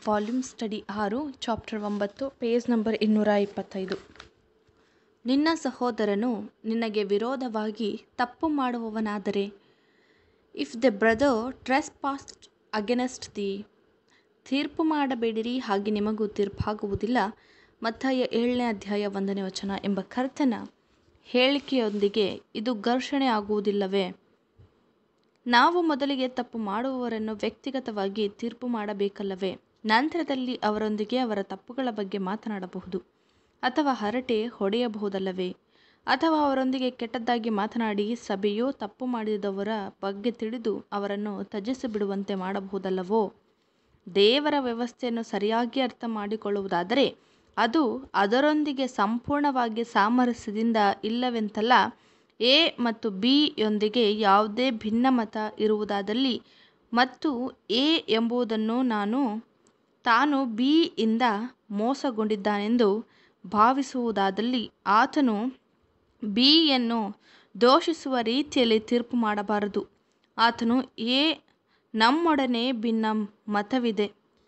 volume study ಆರು chapter ಒಂಬತ್ತು page number ಇನ್ನೂರ ಇಪ್ಪತ್ತೈದು ನಿನ್ನ ಸಹೋದರನು ನಿನಗೆ ವಿರೋಧವಾಗಿ ತಪ್ಪು ಮಾಡುವವನಾದರೆ if the brother trespassed against the ತೀರ್ಪು ಮಾಡಬೇಡಿರಿ ಹಾಗೆ ನಿಮಗೂ ತೀರ್ಪಾಗುವುದಿಲ್ಲ ಮತ್ತಾಯ ಏಳನೇ ಅಧ್ಯಾಯ ಒಂದನೇ ವಚನ ಎಂಬ ಕರ್ತನ ಹೇಳಿಕೆಯೊಂದಿಗೆ ಇದು ಘರ್ಷಣೆ ಆಗುವುದಿಲ್ಲವೇ ನಾವು ಮೊದಲಿಗೆ ತಪ್ಪು ಮಾಡುವವರನ್ನು ವ್ಯಕ್ತಿಗತವಾಗಿ ತೀರ್ಪು ಮಾಡಬೇಕಲ್ಲವೇ ನಂತರದಲ್ಲಿ ಅವರೊಂದಿಗೆ ಅವರ ತಪ್ಪುಗಳ ಬಗ್ಗೆ ಮಾತನಾಡಬಹುದು ಅಥವಾ ಹರಟೆ ಹೊಡೆಯಬಹುದಲ್ಲವೇ ಅಥವಾ ಅವರೊಂದಿಗೆ ಕೆಟ್ಟದ್ದಾಗಿ ಮಾತನಾಡಿ ಸಭೆಯು ತಪ್ಪು ಮಾಡಿದವರ ಬಗ್ಗೆ ತಿಳಿದು ಅವರನ್ನು ತ್ಯಜಿಸಿಬಿಡುವಂತೆ ಮಾಡಬಹುದಲ್ಲವೋ ದೇವರ ವ್ಯವಸ್ಥೆಯನ್ನು ಸರಿಯಾಗಿ ಅರ್ಥ ಮಾಡಿಕೊಳ್ಳುವುದಾದರೆ ಅದು ಅದರೊಂದಿಗೆ ಸಂಪೂರ್ಣವಾಗಿ ಸಾಮರಸ್ಯದಿಂದ ಇಲ್ಲವೆಂತಲ್ಲ ಎ ಮತ್ತು ಬಿ ಯೊಂದಿಗೆ ಯಾವುದೇ ಭಿನ್ನಮತ ಇರುವುದಾದಲ್ಲಿ ಮತ್ತು ಎ ಎಂಬುದನ್ನು ನಾನು ತಾನು ಬಿ ಇಂದ ಮೋಸಗೊಂಡಿದ್ದಾನೆಂದು ಭಾವಿಸುವುದಾದಲ್ಲಿ ಆತನು ಬಿಯನ್ನು ದೋಷಿಸುವ ರೀತಿಯಲ್ಲಿ ತೀರ್ಪು ಮಾಡಬಾರದು ಆತನು ಎ ನಮ್ಮೊಡನೆ ಭಿನ್ನ ಮತವಿದೆ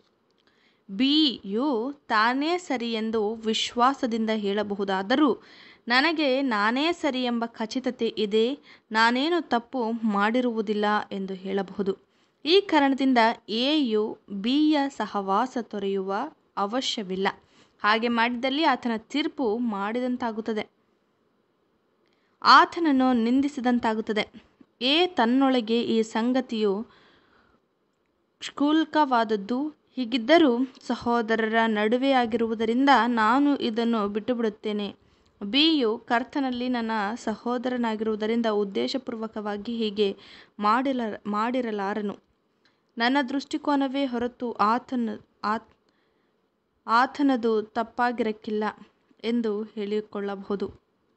ಬಿಯು ತಾನೇ ಸರಿ ಎಂದು ವಿಶ್ವಾಸದಿಂದ ಹೇಳಬಹುದಾದರೂ ನನಗೆ ನಾನೇ ಸರಿ ಎಂಬ ಖಚಿತತೆ ಇದೆ ನಾನೇನು ತಪ್ಪು ಮಾಡಿರುವುದಿಲ್ಲ ಎಂದು ಹೇಳಬಹುದು ಈ ಕಾರಣದಿಂದ ಎಯು ಬಿಯ ಸಹವಾಸ ತೊರೆಯುವ ಅವಶ್ಯವಿಲ್ಲ ಹಾಗೆ ಮಾಡಿದಲ್ಲಿ ಆತನ ತೀರ್ಪು ಮಾಡಿದಂತಾಗುತ್ತದೆ ಆತನನ್ನು ನಿಂದಿಸಿದಂತಾಗುತ್ತದೆ ಎ ತನ್ನೊಳಗೆ ಈ ಸಂಗತಿಯು ಕ್ಷುಲ್ಕವಾದದ್ದು ಹೀಗಿದ್ದರೂ ಸಹೋದರರ ನಡುವೆಯಾಗಿರುವುದರಿಂದ ನಾನು ಇದನ್ನು ಬಿಟ್ಟುಬಿಡುತ್ತೇನೆ ಬಿಯು ಕರ್ತನಲ್ಲಿ ನನ್ನ ಸಹೋದರನಾಗಿರುವುದರಿಂದ ಉದ್ದೇಶಪೂರ್ವಕವಾಗಿ ಹೀಗೆ ಮಾಡಿಲ ಮಾಡಿರಲಾರನು ನನ್ನ ದೃಷ್ಟಿಕೋನವೇ ಹೊರತು ಆತನ ಆತ್ ಆತನದು ತಪ್ಪಾಗಿರಕ್ಕಿಲ್ಲ ಎಂದು ಹೇಳಿಕೊಳ್ಳಬಹುದು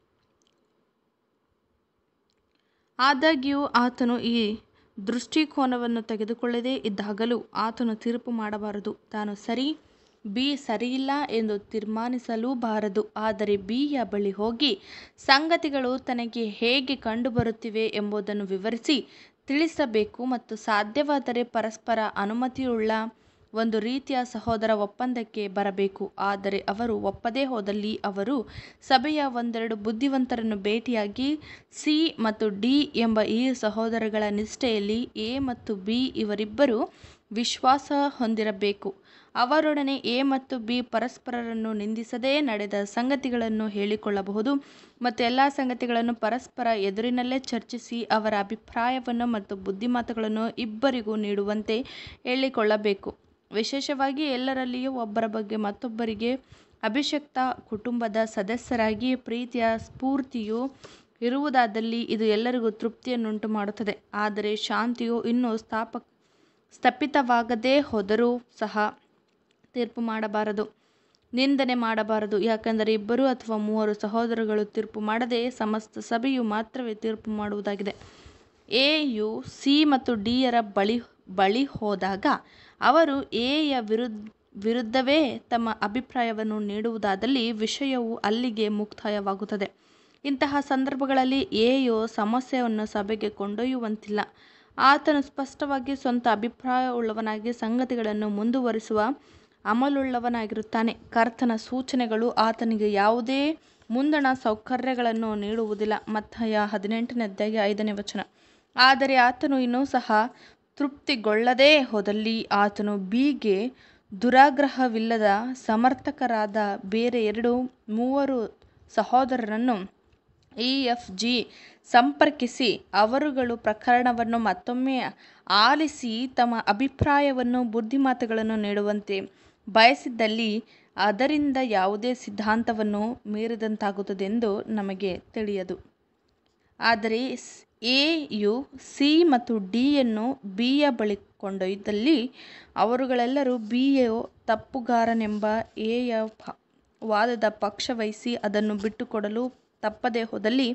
ಆದಾಗ್ಯೂ ಆತನು ಈ ದೃಷ್ಟಿಕೋನವನ್ನು ತೆಗೆದುಕೊಳ್ಳದೇ ಇದ್ದಾಗಲೂ ಆತನು ತೀರ್ಪು ಮಾಡಬಾರದು ತಾನು ಸರಿ ಬಿ ಸರಿಯಿಲ್ಲ ಎಂದು ತೀರ್ಮಾನಿಸಲೂಬಾರದು ಆದರೆ ಬಿಯ ಬಳಿ ಹೋಗಿ ಸಂಗತಿಗಳು ತನಗೆ ಹೇಗೆ ಕಂಡುಬರುತ್ತಿವೆ ಎಂಬುದನ್ನು ವಿವರಿಸಿ ತಿಳಿಸಬೇಕು ಮತ್ತು ಸಾಧ್ಯವಾದರೆ ಪರಸ್ಪರ ಅನುಮತಿಯುಳ್ಳ ಒಂದು ರೀತಿಯ ಸಹೋದರ ಒಪ್ಪಂದಕ್ಕೆ ಬರಬೇಕು ಆದರೆ ಅವರು ಒಪ್ಪದೇ ಹೋದಲ್ಲಿ ಅವರು ಸಭೆಯ ಒಂದೆರಡು ಬುದ್ಧಿವಂತರನ್ನು ಭೇಟಿಯಾಗಿ ಸಿ ಮತ್ತು ಡಿ ಎಂಬ ಈ ಸಹೋದರಗಳ ನಿಷ್ಠೆಯಲ್ಲಿ ಎ ಮತ್ತು ಬಿ ಇವರಿಬ್ಬರು ವಿಶ್ವಾಸ ಹೊಂದಿರಬೇಕು ಅವರೊಡನೆ ಎ ಮತ್ತು ಬಿ ಪರಸ್ಪರರನ್ನು ನಿಂದಿಸದೇ ನಡೆದ ಸಂಗತಿಗಳನ್ನು ಹೇಳಿಕೊಳ್ಳಬಹುದು ಮತ್ತು ಎಲ್ಲ ಸಂಗತಿಗಳನ್ನು ಪರಸ್ಪರ ಎದುರಿನಲ್ಲೇ ಚರ್ಚಿಸಿ ಅವರ ಅಭಿಪ್ರಾಯವನ್ನು ಮತ್ತು ಬುದ್ಧಿಮಾತುಗಳನ್ನು ಇಬ್ಬರಿಗೂ ನೀಡುವಂತೆ ಹೇಳಿಕೊಳ್ಳಬೇಕು ವಿಶೇಷವಾಗಿ ಎಲ್ಲರಲ್ಲಿಯೂ ಒಬ್ಬರ ಬಗ್ಗೆ ಮತ್ತೊಬ್ಬರಿಗೆ ಅಭಿಷಕ್ತ ಕುಟುಂಬದ ಸದಸ್ಯರಾಗಿ ಪ್ರೀತಿಯ ಸ್ಫೂರ್ತಿಯು ಇರುವುದಾದಲ್ಲಿ ಇದು ಎಲ್ಲರಿಗೂ ತೃಪ್ತಿಯನ್ನುಂಟು ಮಾಡುತ್ತದೆ ಆದರೆ ಶಾಂತಿಯು ಇನ್ನೂ ಸ್ಥಾಪ ಸ್ಥಾಪಿತವಾಗದೇ ಹೋದರೂ ಸಹ ತೀರ್ಪು ಮಾಡಬಾರದು ನಿಂದನೆ ಮಾಡಬಾರದು ಯಾಕೆಂದರೆ ಇಬ್ಬರು ಅಥವಾ ಮೂವರು ಸಹೋದರಗಳು ತೀರ್ಪು ಮಾಡದೆ ಸಮಸ್ತ ಸಭೆಯು ಮಾತ್ರವೇ ತೀರ್ಪು ಮಾಡುವುದಾಗಿದೆ ಎ ಯು ಸಿ ಮತ್ತು ಡಿಯರ ಬಳಿ ಬಳಿ ಹೋದಾಗ ಅವರು ಎಯ ವಿರುದ್ಧ ವಿರುದ್ಧವೇ ತಮ್ಮ ಅಭಿಪ್ರಾಯವನ್ನು ನೀಡುವುದಾದಲ್ಲಿ ವಿಷಯವು ಅಲ್ಲಿಗೆ ಮುಕ್ತಾಯವಾಗುತ್ತದೆ ಇಂತಹ ಸಂದರ್ಭಗಳಲ್ಲಿ ಎಯು ಸಮಸ್ಯೆಯನ್ನು ಸಭೆಗೆ ಕೊಂಡೊಯ್ಯುವಂತಿಲ್ಲ ಆತನು ಸ್ಪಷ್ಟವಾಗಿ ಸ್ವಂತ ಅಭಿಪ್ರಾಯವುಳ್ಳವನಾಗಿ ಸಂಗತಿಗಳನ್ನು ಮುಂದುವರಿಸುವ ಅಮಲುಳ್ಳವನಾಗಿರುತ್ತಾನೆ ಕರ್ತನ ಸೂಚನೆಗಳು ಆತನಿಗೆ ಯಾವುದೇ ಮುಂದಣ ಸೌಕರ್ಯಗಳನ್ನು ನೀಡುವುದಿಲ್ಲ ಮತ್ತಾಯ ಹದಿನೆಂಟನೇ ಅಧ್ಯಾಯ ಐದನೇ ವಚನ ಆದರೆ ಆತನು ಇನ್ನೂ ಸಹ ತೃಪ್ತಿಗೊಳ್ಳದೇ ಹೋದಲ್ಲಿ ಆತನು ಬಿಗೆ ದುರಾಗ್ರಹವಿಲ್ಲದ ಸಮರ್ಥಕರಾದ ಬೇರೆ ಎರಡು ಮೂವರು ಸಹೋದರರನ್ನು ಇ ಎಫ್ ಜಿ ಸಂಪರ್ಕಿಸಿ ಅವರುಗಳು ಪ್ರಕರಣವನ್ನು ಮತ್ತೊಮ್ಮೆ ಆಲಿಸಿ ತಮ್ಮ ಅಭಿಪ್ರಾಯವನ್ನು ಬುದ್ಧಿಮಾತುಗಳನ್ನು ನೀಡುವಂತೆ ಬಯಸಿದ್ದಲ್ಲಿ ಅದರಿಂದ ಯಾವುದೇ ಸಿದ್ಧಾಂತವನ್ನು ಮೀರಿದಂತಾಗುತ್ತದೆಂದು ನಮಗೆ ತಿಳಿಯದು ಆದರೆ ಎ ಯು ಸಿ ಮತ್ತು ಡಿಯನ್ನು ಬಿಯ ಬಳಿ ಕೊಂಡೊಯ್ದಲ್ಲಿ ಅವರುಗಳೆಲ್ಲರೂ ಬಿಯು ತಪ್ಪುಗಾರನೆಂಬ ಎಯ ವಾದದ ಪಕ್ಷವಹಿಸಿ ಅದನ್ನು ಬಿಟ್ಟುಕೊಡಲು ತಪ್ಪದೇ ಹೋದಲ್ಲಿ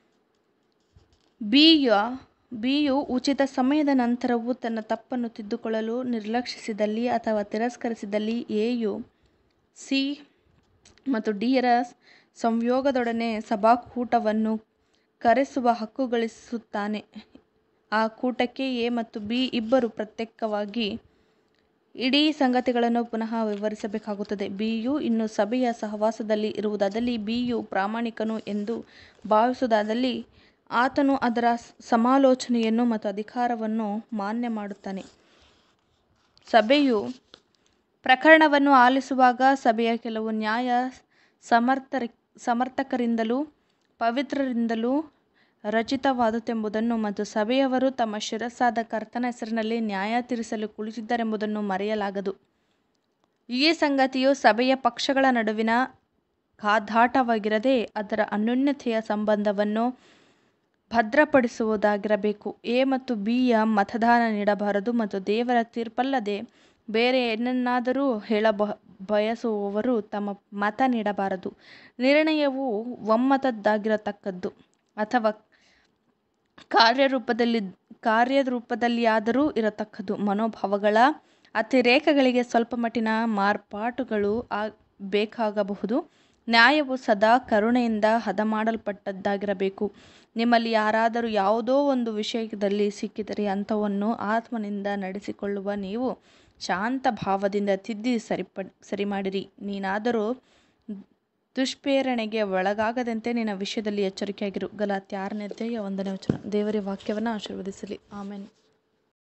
ಬಿಯ ಬಿಯು ಉಚಿತ ಸಮಯದ ನಂತರವೂ ತನ್ನ ತಪ್ಪನ್ನು ತಿದ್ದುಕೊಳ್ಳಲು ನಿರ್ಲಕ್ಷಿಸಿದಲ್ಲಿ ಅಥವಾ ತಿರಸ್ಕರಿಸಿದಲ್ಲಿ ಎಯು ಸಿ ಮತ್ತು ಡಿಯರ ಸಂಯೋಗದೊಡನೆ ಸಭಾಕೂಟವನ್ನು ಕರೆಸುವ ಹಕ್ಕು ಗಳಿಸುತ್ತಾನೆ ಆ ಕೂಟಕ್ಕೆ ಎ ಮತ್ತು ಬಿ ಇಬ್ಬರು ಪ್ರತ್ಯೇಕವಾಗಿ ಇಡೀ ಸಂಗತಿಗಳನ್ನು ಪುನಃ ವಿವರಿಸಬೇಕಾಗುತ್ತದೆ ಬಿಯು ಇನ್ನು ಸಭೆಯ ಸಹವಾಸದಲ್ಲಿ ಇರುವುದಾದಲ್ಲಿ ಬಿಯು ಪ್ರಾಮಾಣಿಕನು ಎಂದು ಭಾವಿಸುವುದಾದಲ್ಲಿ ಆತನು ಅದರ ಸಮಾಲೋಚನೆಯನ್ನು ಮತ್ತು ಅಧಿಕಾರವನ್ನು ಮಾನ್ಯ ಮಾಡುತ್ತಾನೆ ಸಭೆಯು ಪ್ರಕರಣವನ್ನು ಆಲಿಸುವಾಗ ಸಭೆಯ ಕೆಲವು ನ್ಯಾಯ ಸಮರ್ಥರ ಸಮರ್ಥಕರಿಂದಲೂ ಪವಿತ್ರರಿಂದಲೂ ರಚಿತವಾದುದೆಂಬುದನ್ನು ಮತ್ತು ಸಭೆಯವರು ತಮ್ಮ ಶಿರಸ್ಸಾದ ಕರ್ತನ ಹೆಸರಿನಲ್ಲಿ ನ್ಯಾಯ ತೀರಿಸಲು ಕುಳಿತಿದ್ದಾರೆಂಬುದನ್ನು ಮರೆಯಲಾಗದು ಈ ಸಂಗತಿಯು ಸಭೆಯ ಪಕ್ಷಗಳ ನಡುವಿನ ಕಾದಾಟವಾಗಿರದೆ ಅದರ ಅನ್ಯೋನ್ಯತೆಯ ಸಂಬಂಧವನ್ನು ಭದ್ರಪಡಿಸುವುದಾಗಿರಬೇಕು ಎ ಮತ್ತು ಬಿಯ ಮತದಾನ ನೀಡಬಾರದು ಮತ್ತು ದೇವರ ತೀರ್ಪಲ್ಲದೆ ಬೇರೆ ಏನನ್ನಾದರೂ ಹೇಳ ಬಯಸುವವರು ತಮ್ಮ ಮತ ನೀಡಬಾರದು ನಿರ್ಣಯವು ಒಮ್ಮತದ್ದಾಗಿರತಕ್ಕದ್ದು ಅಥವಾ ಕಾರ್ಯರೂಪದಲ್ಲಿ ಕಾರ್ಯರೂಪದಲ್ಲಿಯಾದರೂ ಇರತಕ್ಕದ್ದು ಮನೋಭಾವಗಳ ಅತಿರೇಕಗಳಿಗೆ ಸ್ವಲ್ಪ ಮಟ್ಟಿನ ಮಾರ್ಪಾಟುಗಳು ಆ ಬೇಕಾಗಬಹುದು ನ್ಯಾಯವು ಸದಾ ಕರುಣೆಯಿಂದ ಹದಮಾಡಲ್ಪಟ್ಟದ್ದಾಗಿರಬೇಕು ನಿಮ್ಮಲ್ಲಿ ಯಾರಾದರೂ ಯಾವುದೋ ಒಂದು ವಿಷಯದಲ್ಲಿ ಸಿಕ್ಕಿದರೆ ಅಂಥವನ್ನು ಆತ್ಮನಿಂದ ನಡೆಸಿಕೊಳ್ಳುವ ನೀವು ಶಾಂತ ಭಾವದಿಂದ ತಿದ್ದಿ ಸರಿಪ ಸರಿಮಾಡಿರಿ ನೀನಾದರೂ ದುಷ್ಪ್ರೇರಣೆಗೆ ಒಳಗಾಗದಂತೆ ನಿನ್ನ ವಿಷಯದಲ್ಲಿ ಎಚ್ಚರಿಕೆಯಾಗಿರು ಗಲಾತ್ಯ ಆರನೇ ಅಧ್ಯಾಯ ಒಂದನೇ ವಚನ ದೇವರ ವಾಕ್ಯವನ್ನು ಆಶೀರ್ವದಿಸಲಿ ಆಮೇಲೆ